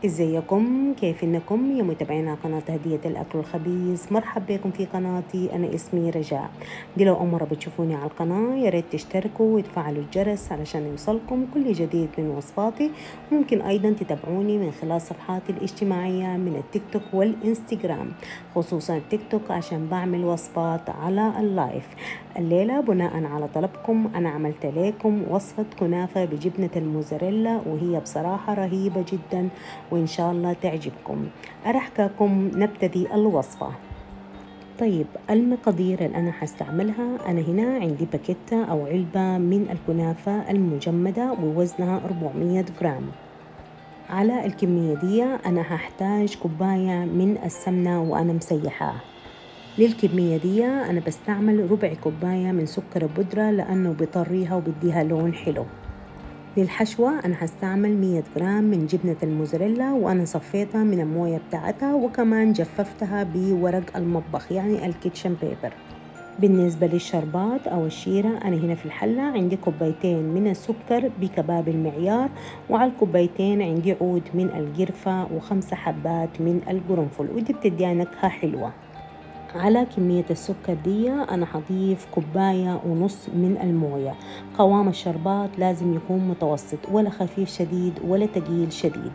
ازيكم كيف انكم يا متابعينا قناة هدية الاكل الخبيث مرحبا بكم في قناتي انا اسمي رجاء دي لو اول مرة بتشوفوني على القناة يا ريت تشتركوا وتفعلوا الجرس علشان يوصلكم كل جديد من وصفاتي ممكن ايضا تتابعوني من خلال صفحاتي الاجتماعية من التيك توك والانستغرام خصوصا التيك توك عشان بعمل وصفات على اللايف الليلة بناء على طلبكم أنا عملت لكم وصفة كنافة بجبنة الموزاريلا وهي بصراحة رهيبة جدا وإن شاء الله تعجبكم أرحكاكم نبتدي الوصفة طيب المقادير اللي أنا حستعملها أنا هنا عندي باكيتة أو علبة من الكنافة المجمدة ووزنها 400 جرام على الكمية دي أنا هحتاج كوباية من السمنة وأنا مسيحاه للكمية دي أنا بستعمل ربع كوباية من سكر بودرة لأنه بطريها وبديها لون حلو للحشوة أنا هستعمل 100 جرام من جبنة الموزاريلا وأنا صفيتها من الموية بتاعتها وكمان جففتها بورق المطبخ يعني الكيتشن بيبر بالنسبة للشربات أو الشيرة أنا هنا في الحلة عندي كوبايتين من السكر بكباب المعيار وعلى الكوبايتين عندي عود من القرفة وخمسة حبات من القرنفل ودي بتديها نكهة حلوة على كمية السكر دي أنا حضيف كوباية ونص من الموية قوام الشربات لازم يكون متوسط ولا خفيف شديد ولا تقيل شديد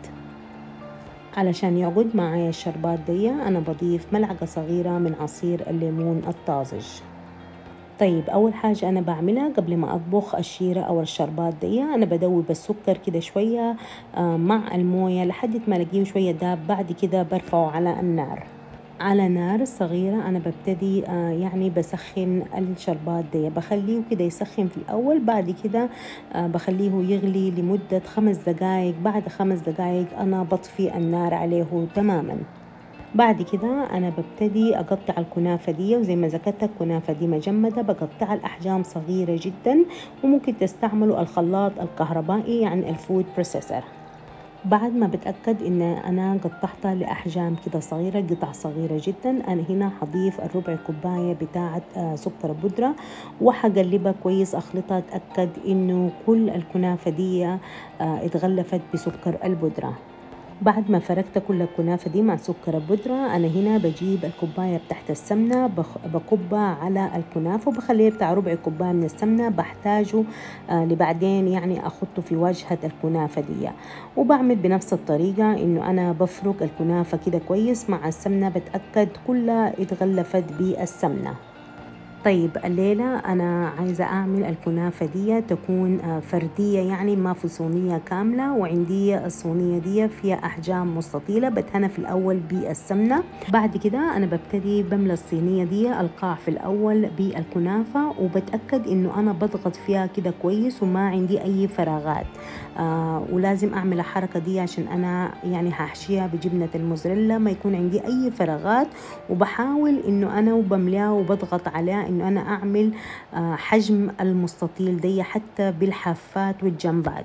علشان يعقد معايا الشربات دي أنا بضيف ملعقة صغيرة من عصير الليمون الطازج طيب أول حاجة أنا بعملها قبل ما أطبخ الشيرة أو الشربات دي أنا بدوب السكر كده شوية مع الموية لحد ما ألاقيه شوية داب بعد كده برفعه على النار على نار صغيرة أنا ببتدي آه يعني بسخن الشربات دي بخليه كده يسخن في الأول بعد كده آه بخليه يغلي لمدة خمس دقايق بعد خمس دقايق أنا بطفي النار عليه تماما بعد كده أنا ببتدي أقطع الكنافة دي وزي ما ذكرت الكنافة دي مجمدة بقطعها الأحجام صغيرة جدا وممكن تستعملوا الخلاط الكهربائي يعني الفود بروسيسور بعد ما بتأكد إن أنا قطعتها لأحجام كده صغيرة قطع صغيرة جدا أنا هنا حضيف الربع كوباية بتاعة سكر بودرة وحقلبها كويس أخلطها أتأكد إنه كل الكنافة دي اتغلفت بسكر البودرة بعد ما فركت كل الكنافة دي مع سكر بودرة أنا هنا بجيب الكوباية بتاعت السمنة بكبها على الكنافة وبخليه بتاع ربع كوباية من السمنة بحتاجه آه لبعدين يعني أخطه في واجهة الكنافة دي وبعمل بنفس الطريقة إنه أنا بفرك الكنافة كده كويس مع السمنة بتأكد كلها اتغلفت بالسمنة طيب الليلة أنا عايزة أعمل الكنافة دي تكون فردية يعني ما في صينية كاملة وعندي الصينية دي فيها أحجام مستطيلة بتهنى في الأول بالسمنة بعد كده أنا ببتدي بملى الصينية دي القاع في الأول بالكنافة وبتأكد إنه أنا بضغط فيها كده كويس وما عندي أي فراغات آه ولازم أعمل الحركة دي عشان أنا يعني هحشيها بجبنة الموزاريلا ما يكون عندي أي فراغات وبحاول إنه أنا وبملاه وبضغط عليها إنه أنا أعمل آه حجم المستطيل دي حتى بالحافات والجنبات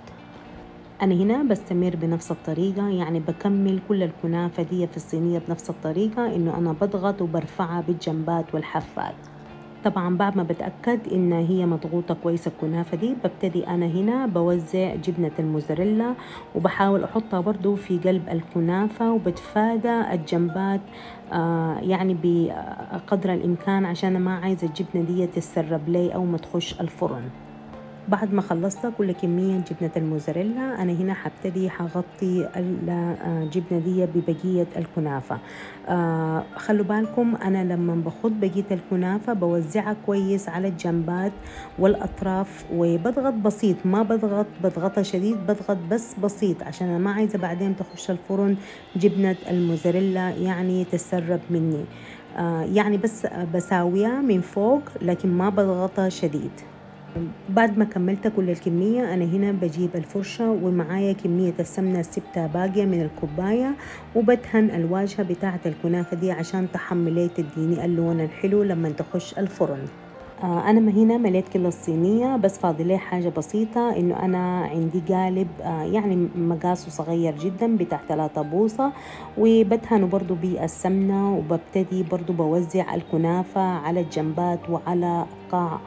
أنا هنا بستمر بنفس الطريقة يعني بكمل كل الكنافة دي في الصينية بنفس الطريقة إنه أنا بضغط وبرفعها بالجنبات والحافات طبعا بعد ما بتأكد إن هي مضغوطة كويس الكنافة دي ببتدي أنا هنا بوزع جبنة الموزاريلا وبحاول أحطها برضو في قلب الكنافة وبتفادى الجنبات آه يعني بقدر الإمكان عشان ما عايزة الجبنة دي تتسرب لي أو ما تخش الفرن بعد ما خلصت كل كمية جبنة الموزاريلا أنا هنا حبتدي حغطي الجبنة دي ببقية الكنافة آه خلوا بالكم أنا لما بخد بقية الكنافة بوزعها كويس على الجنبات والأطراف وبضغط بسيط ما بضغط بضغطها شديد بضغط بس بسيط عشان أنا ما عايزة بعدين تخش الفرن جبنة الموزاريلا يعني تسرب مني آه يعني بس بساويها من فوق لكن ما بضغطها شديد بعد ما كملت كل الكمية أنا هنا بجيب الفرشة ومعايا كمية السمنة سبتها باقية من الكوباية وبدهن الواجهة بتاعة الكنافة دي عشان تحملي تديني اللون الحلو لما تخش الفرن آه أنا ما هنا مليت كل الصينية بس فاضل لي حاجة بسيطة إنه أنا عندي قالب آه يعني مقاسه صغير جدا بتاع ثلاثة بوصة وبدهنه برضو بالسمنة وببتدي برضو بوزع الكنافة على الجنبات وعلى قاع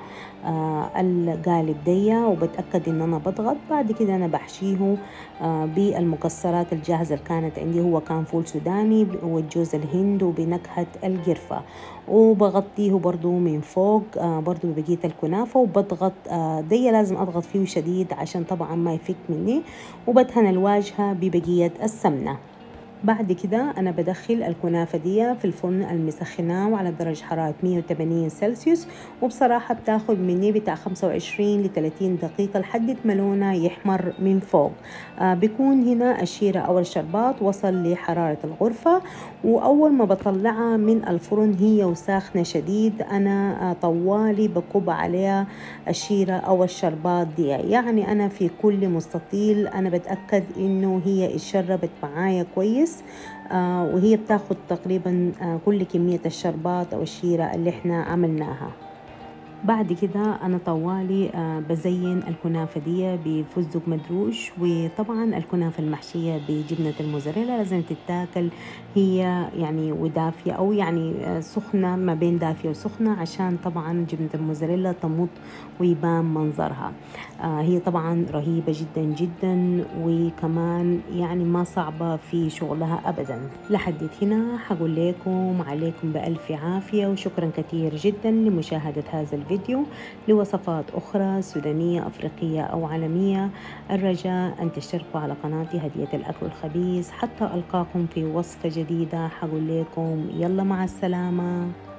آه القالب دي وبتأكد إن أنا بضغط بعد كده أنا بحشيه آه بالمكسرات الجاهزة اللي كانت عندي هو كان فول سوداني وجوز الهند وبنكهة القرفة وبغطيه برضو من فوق آه برضو ببقية الكنافة وبضغط آه دي لازم أضغط فيه شديد عشان طبعا ما يفك مني وبدهن الواجهة ببقية السمنة بعد كده أنا بدخل الكنافة دي في الفرن المسخناه على درجة حرارة 180 سلسيوس وبصراحة بتاخد مني بتاع 25 ل 30 دقيقة لحد ما لونها يحمر من فوق آه بيكون هنا الشيرة أو الشربات وصل لحرارة الغرفة وأول ما بطلعها من الفرن هي وساخنة شديد أنا آه طوالي بكب عليها الشيرة أو الشربات دي يعني أنا في كل مستطيل أنا بتأكد إنه هي اتشربت معايا كويس آه وهي بتاخد تقريبا آه كل كمية الشربات أو الشيرة اللي احنا عملناها بعد كده أنا طوالي آه بزين الكنافة دي بفستق مدروش وطبعا الكنافة المحشية بجبنة الموزاريلا لازم تتاكل هي يعني ودافية أو يعني آه سخنة ما بين دافية وسخنة عشان طبعا جبنة الموزاريلا تمط ويبان منظرها آه هي طبعا رهيبة جدا جدا وكمان يعني ما صعبة في شغلها أبدا لحد هنا حقول لكم عليكم بألف عافية وشكرا كثير جدا لمشاهدة هذا الفيديو الفيديو لوصفات أخرى سودانية أفريقية أو عالمية الرجاء أن تشتركوا على قناتي هدية الأكل الخبيث حتى ألقاكم في وصفة جديدة حقول لكم يلا مع السلامة